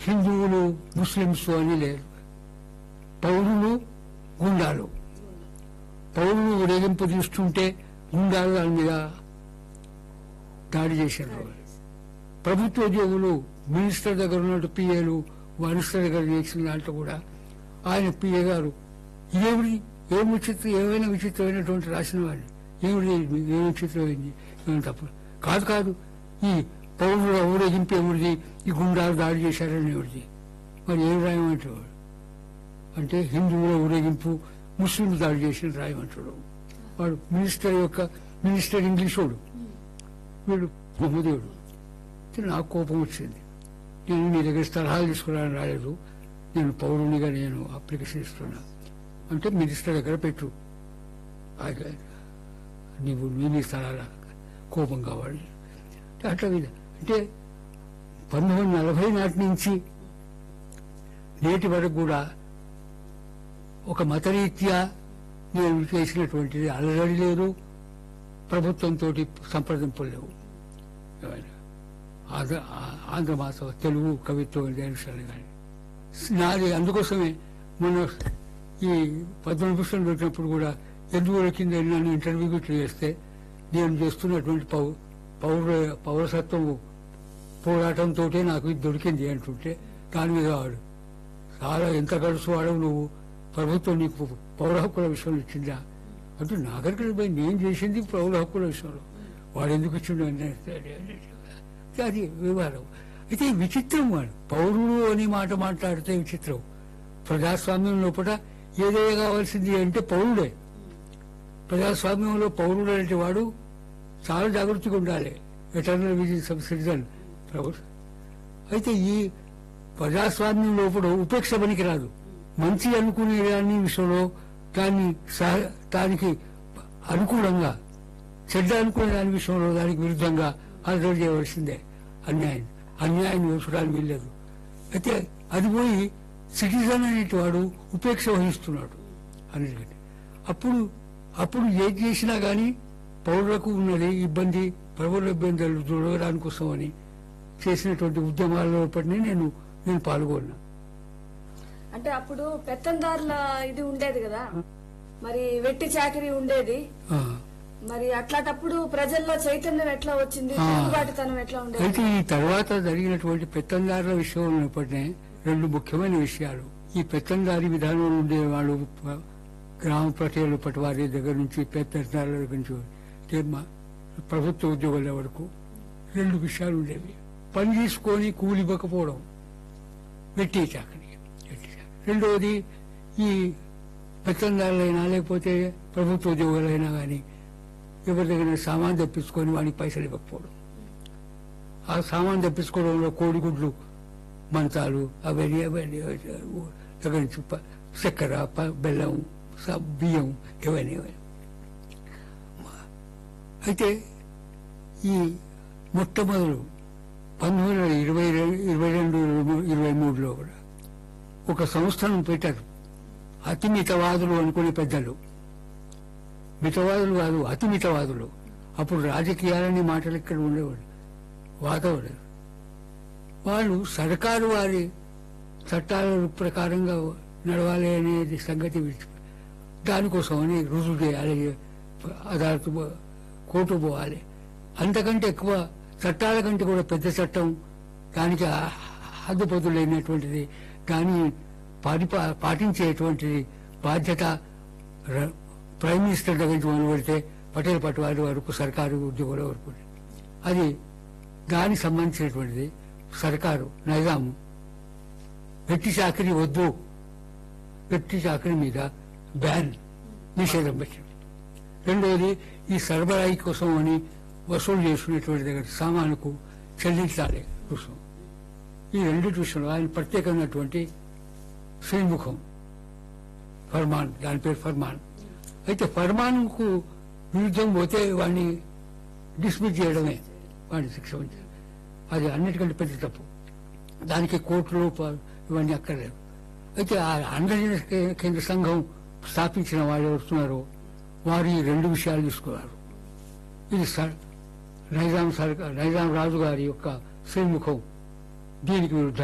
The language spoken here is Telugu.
హిందువులు ముస్లింస్ అని లేరు పౌరులు గుండాలు పౌరులు ఊరేగింపు తీస్తుంటే గుండాలు దాని మీద దాడి చేశారు ప్రభుత్వ ఉద్యోగులు మినిస్టర్ దగ్గర ఉన్నట్టు పిఏలు మినిస్టర్ దగ్గర చేసిన దాంట్లో కూడా ఆయన పిఏ గారు ఏమిటి ఏం విచిత్రం ఏమైనా విచిత్రమైనటువంటి రాసిన వాడిని ఏమిటి ఇది? ఏం విచిత్రమైంది ఏమి తప్పు కాదు కాదు ఈ పౌరుల ఊరేగింపు ఎవరిది ఈ గుండాలు దాడి చేశారని ఎవరిది మరి ఏం రాయమంటాడు అంటే హిందువుల ఊరేగింపు ముస్లింలు దాడి చేసిన రాయమంటాడు వాడు మినిస్టర్ యొక్క మినిస్టర్ ఇంగ్లీషోడు వీడు బహుదేవుడు నాకు కోపం వచ్చింది నేను నీ దగ్గర సలహాలు తీసుకురాని రాలేదు నేను పౌరునిగా నేను అప్లికేషన్ ఇస్తున్నా అంటే మినిస్టర్ దగ్గర పెట్టు ఆగ- నీవు నీ నీ స్థలాల కోపం కావాలి అట్లా మీద అంటే పంతొమ్మిది వందల నలభై నాటి నుంచి నేటి వరకు కూడా ఒక మతరీత్యా నేను చేసినటువంటిది అలజడి లేదు ప్రభుత్వంతో సంప్రదింపులు లేవు ఏమైనా ఆంధ్ర ఆ- ఆంధ్ర మాస తెలుగు కవిత్వం ఇదే విషయాలు కానీ నాది అందుకోసమే మొన్న ఈ పద్మభూషణ్ పెట్టినప్పుడు కూడా ఎందుకు కింద నన్ను ఇంటర్వ్యూ ఇట్లా చేస్తే నేను చేస్తున్నటువంటి పౌ పౌర పౌరసత్వం పోరాటంతో నాకు ఇది దొరికింది అంటుంటే దాని మీద వాడు చాలా ఎంత గడుసు వాడవు నువ్వు ప్రభుత్వం నీకు పౌర హక్కుల విషయంలో ఇచ్చిందా అంటే నాగరికత పోయి నేను చేసింది పౌర హక్కుల విషయంలో వాడు ఎందుకు ఇచ్చిండు అంటే అది వివహారం అయితే ఈ విచిత్రం వాడు పౌరుడు అనే మాట మాట్లాడితే విచిత్రం ప్రజాస్వామ్యం లోపల ఏదైనా కావాల్సింది అంటే పౌరుడే ప్రజాస్వామ్యంలో పౌరుడు అంటే వాడు చాలా జాగ్రత్తగా ఉండాలి ఎటర్నల్ విజన్ సబ్ సిటిజన్ ప్రభుత్వం అయితే ఈ ప్రజాస్వామ్యం లోపల ఉపేక్ష పనికి రాదు మంచి అనుకునే దాని విషయంలో దాన్ని సహ- దానికి అనుకూలంగా చెడ్డ అనుకునే దాని విషయంలో దానికి విరుద్ధంగా అలర్ట్ చేయవలసిందే అన్యాయం అన్యాయం చూడడానికి వీల్లేదు అయితే అది పోయి సిటిజన్ అనేటివాడు ఉపేక్ష వహిస్తున్నాడు అన్నిటికంటే అప్పుడు అప్పుడు ఏది చేసినా కానీ పౌరులకు ఉన్నది ఇబ్బంది పౌరుల ఇబ్బందులు చూడడానికి కోసం అని చేసినటువంటి ఉద్యమాల్లో పట్టిన నేను నేను పాల్గొన్నా అంటే అప్పుడు పెత్తందారుల ఇది ఉండేది కదా మరి వెట్టి చాకరీ ఉండేది ఆ. మరి అట్లాంటప్పుడు ప్రజల్లో చైతన్యం ఎట్లా వచ్చింది ఆ. తిరుగుబాటుతనం ఎట్లా ఉండేది అయితే ఈ తర్వాత జరిగినటువంటి పెత్తందారుల విషయంలో ఉన్నప్పటినే రెండు ముఖ్యమైన విషయాలు ఈ పెత్తందారి విధానంలో ఉండే వాళ్ళు ప- గ్రామ ప్రజలు పటి వారి దగ్గర నుంచి పెత్తందారుల దగ్గర నుంచి అంటే మా- ప్రభుత్వ ఉద్యోగుల వరకు రెండు విషయాలు ఉండేవి పని తీసుకొని కూలి ఇవ్వకపోవడం వెట్టి చాకరీ వెట్టి చాకరీ. రెండవది ఈ పెత్తందారులైనా లేకపోతే ప్రభుత్వ ఉద్యోగులైనా కానీ ఎవరి దగ్గర సామాన్ తెప్పించుకొని వాడికి పైసలు ఇవ్వకపోవడం ఆ సామాన్ తెప్పించుకోవడంలో కోడిగుడ్లు మంచాలు అవన్నీ అవన్నీ దగ్గర నుంచి ప- చక్కెర ప- బెల్లం స- బియ్యం ఇవన్నీ ఇవన్నీ అయితే ఈ మొట్టమొదలు పంతొమ్మిది వందల ఇరవై రె- ఇరవై రెండు ఇరవై మూ- ఇరవై మూడులో కూడా ఒక సంస్థను పెట్టారు అతి మితవాదులు అనుకునే పెద్దలు మితవాదులు కాదు అతి మితవాదులు అప్పుడు రాజకీయాలని మాటలు ఇక్కడ ఉండేవాడు వాతావరణం వాళ్ళు సర్కారు వారి చట్టాల ప్రకారంగా నడవాలి అనేది సంగతి విడిచి దానికోసమని రుజువు చేయాలి అదాలత్ పో- కోర్టు పోవాలి అంతకంటే ఎక్కువ చట్టాల కంటే కూడా పెద్ద చట్టం దానికి ఆ- హద్దుపదులైనటువంటిది దాన్ని పాటిపా పాటించేటువంటిది బాధ్యత ర- ప్రైమ్ మినిస్టర్ దగ్గర నుంచి మొదలు పెడితే పటేల్ పట్వారి వరకు సర్కారు ఉద్యోగుల వరకు అది దానికి సంబంధించినటువంటిది సర్కారు నైజాము వెట్టి చాకరీ వద్దు వెట్టి చాకరీ మీద బ్యాన్ నిషేధం పెట్టింది రెండవది ఈ సరబరాయి కోసం అని వసూలు చేసుకునేటువంటి దగ్గర సామానుకు చెల్లించాలి రుసుము ఈ రెండింటి విషయంలో ఆయన ప్రత్యేకమైనటువంటి శ్రీముఖం ఫర్మాన్ దాని పేరు ఫర్మాన్ అయితే ఫర్మాన్కు విరుద్ధం పోతే వాడిని డిస్మిస్ చేయడమే వాడిని శిక్ష ఉంచాలి అది అన్నిటికంటే పెద్ద తప్పు దానికి కోర్టులు ప- ఇవన్నీ అక్కర్లేదు అయితే ఆ ఆంధ్రప్రదేశ్ కే- కేంద్ర సంఘం స్థాపించిన వాళ్ళు ఎవరుతున్నారో వారు ఈ రెండు విషయాలు తీసుకున్నారు ఇది సర్- నైజాం సర్కార్ నైజాం రాజు గారి యొక్క శ్రీముఖం దీనికి విరుద్ధంగా